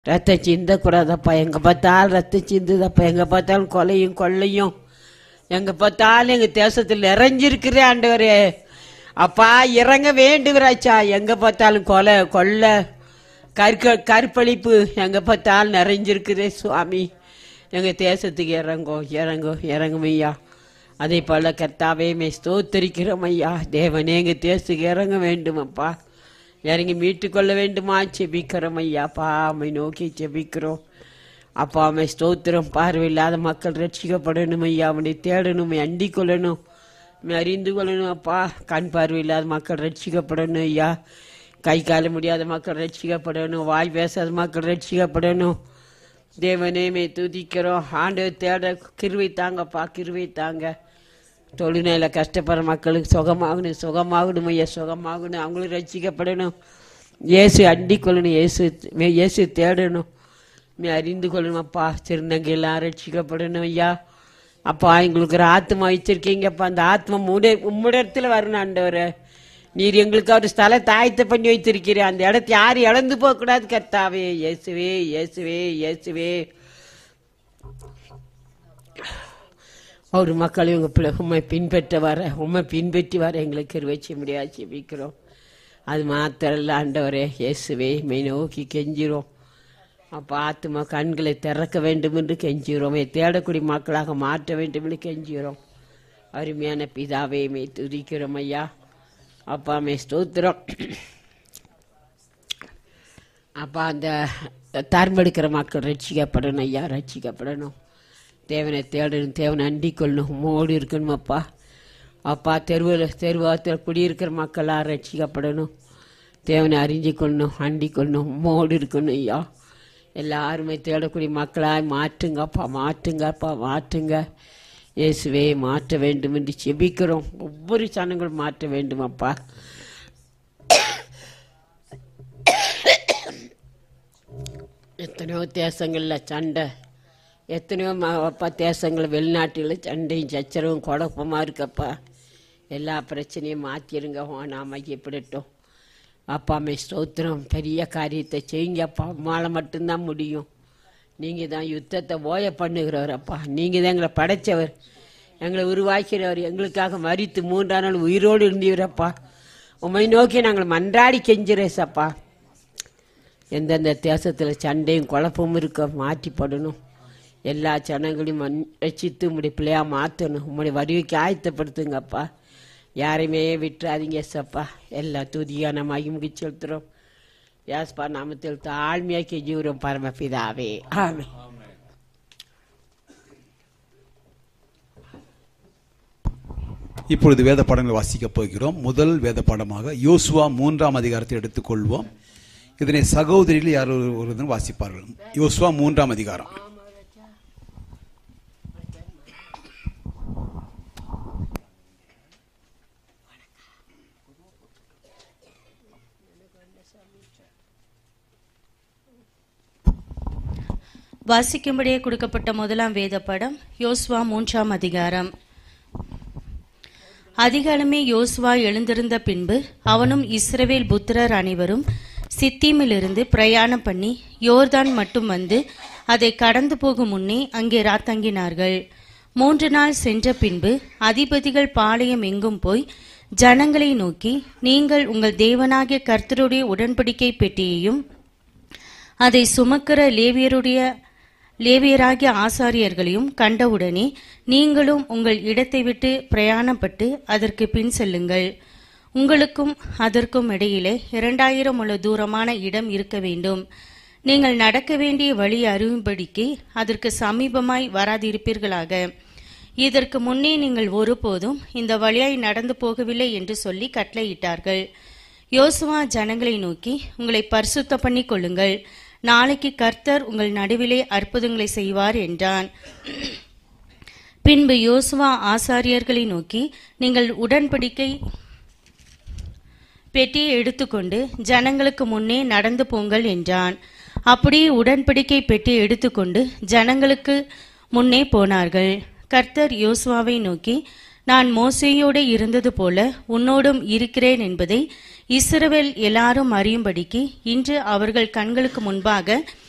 ரத்தம் சிந்தக்கூடாதப்பா எங்கே பார்த்தாலும் ரத்தம் சிந்துதப்பா எங்கே பார்த்தாலும் கொலையும் கொள்ளையும் எங்கே பார்த்தாலும் எங்கள் தேசத்தில் நிறைஞ்சிருக்கிறே ஆண்டவரே அப்பா இறங்க வேண்டுகிறாச்சா எங்கே பார்த்தாலும் கொலை கொள்ளை கற்க கற்பழிப்பு எங்கே பார்த்தாலும் நிறைஞ்சிருக்குதே சுவாமி எங்கள் தேசத்துக்கு இறங்கும் இறங்கும் இறங்கும் ஐயா அதே போல் கர்த்தாவே மே ஸ்தோத்தரிக்கிறோம் ஐயா தேவனே எங்கள் தேசத்துக்கு இறங்க வேண்டுமப்பா இறங்கி மீட்டுக்கொள்ள வேண்டுமா செபிக்கிறோம் ஐயா பாமை நோக்கி செபிக்கிறோம் அப்பா அம்மை ஸ்தோத்திரம் பார்வையில்லாத மக்கள் ரட்சிக்கப்படணும் ஐயா அவனை தேடணும் அண்டிக் கொள்ளணும் உம்மை அறிந்து கொள்ளணும் அப்பா கண் பார்வையில்லாத மக்கள் ரட்சிக்கப்படணும் ஐயா கை கால முடியாத மக்கள் ரட்சிக்கப்படணும் வாய் பேசாத மக்கள் ரட்சிக்கப்படணும் தேவனே மே துதிக்கிறோம் ஆண்டு தேட கிருவை தாங்கப்பா கிருவை தாங்க தொழுநேல கஷ்டப்படுற மக்களுக்கு சுகமாகணும் சுகமாகணும் ஐயா சுகமாகணும் அவங்களும் ரட்சிக்கப்படணும் இயேசு அண்டிக் கொள்ளணும் இயேசு இயேசு தேடணும் நீ அறிந்து கொள்ளணும் அப்பா சிறுநங்கையெல்லாம் ரட்சிக்கப்படணும் ஐயா அப்பா எங்களுக்கு ஒரு ஆத்மா வச்சிருக்கீங்கப்பா அந்த ஆத்மா உடைய உம்மிடத்தில் வரணும் ஆண்டவரே நீர் எங்களுக்கு ஒரு ஸ்தலத்தை ஆயத்த பண்ணி வைத்திருக்கிறீர் அந்த இடத்த யாரும் இழந்து போகக்கூடாது கர்த்தாவே இயேசுவே இயேசுவே இயேசுவே ஒரு மக்கள் இவங்க பிள்ளை உண்மை பின்பற்ற வர உண்மை பின்பற்றி வர எங்களுக்கு கிருவச்சி முடியாது செபிக்கிறோம் அது மாத்திரம் இல்லை ஆண்டவரே இயேசுவே மெய் நோக்கி கெஞ்சிரும் அப்போ ஆத்மா கண்களை திறக்க வேண்டும் என்று கெஞ்சுகிறோம் தேடக்கூடிய மக்களாக மாற்ற வேண்டும் என்று கெஞ்சுகிறோம் அருமையான பிதாவே மே துதிக்கிறோம் ஐயா அப்பா மே ஸ்தோத்திரம் அப்பா அந்த தர்மெடுக்கிற மக்கள் ரட்சிக்கப்படணும் ஐயா ரட்சிக்கப்படணும் தேவனை தேடணும் தேவனை அண்டிக் கொள்ளணும் மோடி இருக்கணும் அப்பா அப்பா தெருவில் தெருவாத்தில் குடியிருக்கிற மக்களாக ரட்சிக்கப்படணும் தேவனை அறிஞ்சு கொள்ளணும் அண்டிக் கொள்ளணும் மோடி இருக்கணும் ஐயா எல்லாருமே தேடக்கூடிய மக்களாய் மாற்றுங்கப்பா மாற்றுங்கப்பா மாற்றுங்க இயேசுவே மாற்ற வேண்டும் என்று செபிக்கிறோம் ஒவ்வொரு சனங்களும் மாற்ற வேண்டும் அப்பா எத்தனையோ தேசங்களில் சண்டை எத்தனையோ ம- அப்பா தேசங்கள் வெளிநாட்டில் சண்டையும் சச்சரவும் குழப்பமாக இருக்கப்பா எல்லா பிரச்சனையும் மாற்றிருங்க நாம் ஐயப்படட்டும் அப்பா மே ஸ்தோத்திரம் பெரிய காரியத்தை செய்யுங்கப்பா உம்மால மட்டும்தான் முடியும் நீங்கள் தான் யுத்தத்தை ஓய பண்ணுகிறவர் அப்பா நீங்கள் தான் எங்களை படைச்சவர் எங்களை உருவாக்கிறவர் எங்களுக்காக மறித்து மூன்றாம் நாள் உயிரோடு இருந்தீரப்பா உம்மை நோக்கி நாங்கள் மன்றாடி கெஞ்சுறேசப்பா எந்தெந்த தேசத்தில் சண்டையும் குழப்பமும் இருக்க மாற்றிப்படணும் எல்லா ஜனங்களையும் மன் ரசித்து உம்முடைய பிள்ளையா மாற்றணும் உம்முடைய வருகைக்கு ஆயத்தப்படுத்துங்கப்பா யாரையுமே விட்டுறாதீங்க சப்பா எல்லா துதியான மகிமுகி செலுத்துகிறோம் யாஸ்பா நாமத்தில் தாழ்மையாக கெஞ்சுகிறோம் பரமபிதாவே ஆமே இப்பொழுது வேத பாடங்களை வாசிக்கப் போகிறோம் முதல் வேத பாடமாக யோசுவா மூன்றாம் அதிகாரத்தை எடுத்துக்கொள்வோம் இதனை சகோதரியில் யார் ஒரு- ஒருவர் வாசிப்பார்கள் யோசுவா மூன்றாம் அதிகாரம் வாசிக்கும்படியே கொடுக்கப்பட்ட முதலாம் வேத படம் யோசுவா மூன்றாம் அதிகாரம் அதிகாலமே யோசுவா எழுந்திருந்த பின்பு அவனும் இஸ்ரவேல் புத்திரர் அனைவரும் சித்தீமிலிருந்து பிரயாணம் பண்ணி யோர்தான் மட்டும் வந்து அதை கடந்து போகும் முன்னே அங்கே ராத்தங்கினார்கள் மூன்று நாள் சென்ற பின்பு அதிபதிகள் பாளையம் எங்கும் போய் ஜனங்களை நோக்கி நீங்கள் உங்கள் தேவனாகிய கர்த்தருடைய உடன்படிக்கை பெட்டியையும் அதை சுமக்கிற லேவியருடைய லேவியராகிய ஆசாரியர்களையும் கண்டவுடனே நீங்களும் உங்கள் இடத்தை விட்டு பிரயாணப்பட்டு அதற்கு பின் செல்லுங்கள் உங்களுக்கும் அதற்கும் இடையிலே இரண்டாயிரம் உள்ள தூரமான இடம் இருக்க வேண்டும் நீங்கள் நடக்க வேண்டிய வழி அறியும்படிக்கு அதற்கு சமீபமாய் வராதிருப்பீர்களாக இதற்கு முன்னே நீங்கள் ஒருபோதும் இந்த வழியாய் நடந்து போகவில்லை என்று சொல்லி கட்டளையிட்டார்கள் யோசுவா ஜனங்களை நோக்கி உங்களை பரிசுத்த பண்ணி கொள்ளுங்கள் நாளைக்கு கர்த்தர் உங்கள் நடுவிலே அற்புதங்களை செய்வார் என்றான் பின்பு யோசுவா ஆசாரியர்களை நோக்கி நீங்கள் உடன்படிக்கை பெட்டியை எடுத்துக்கொண்டு ஜனங்களுக்கு முன்னே நடந்து போங்கள் என்றான் அப்படியே உடன்படிக்கை பெட்டியை எடுத்துக்கொண்டு ஜனங்களுக்கு முன்னே போனார்கள் கர்த்தர் யோசுவாவை நோக்கி நான் மோசேயோடு இருந்தது போல உன்னோடும் இருக்கிறேன் என்பதை இஸ்ரவேல் எல்லாரும் அறியும்படிக்கு இன்று அவர்கள் கண்களுக்கு முன்பாக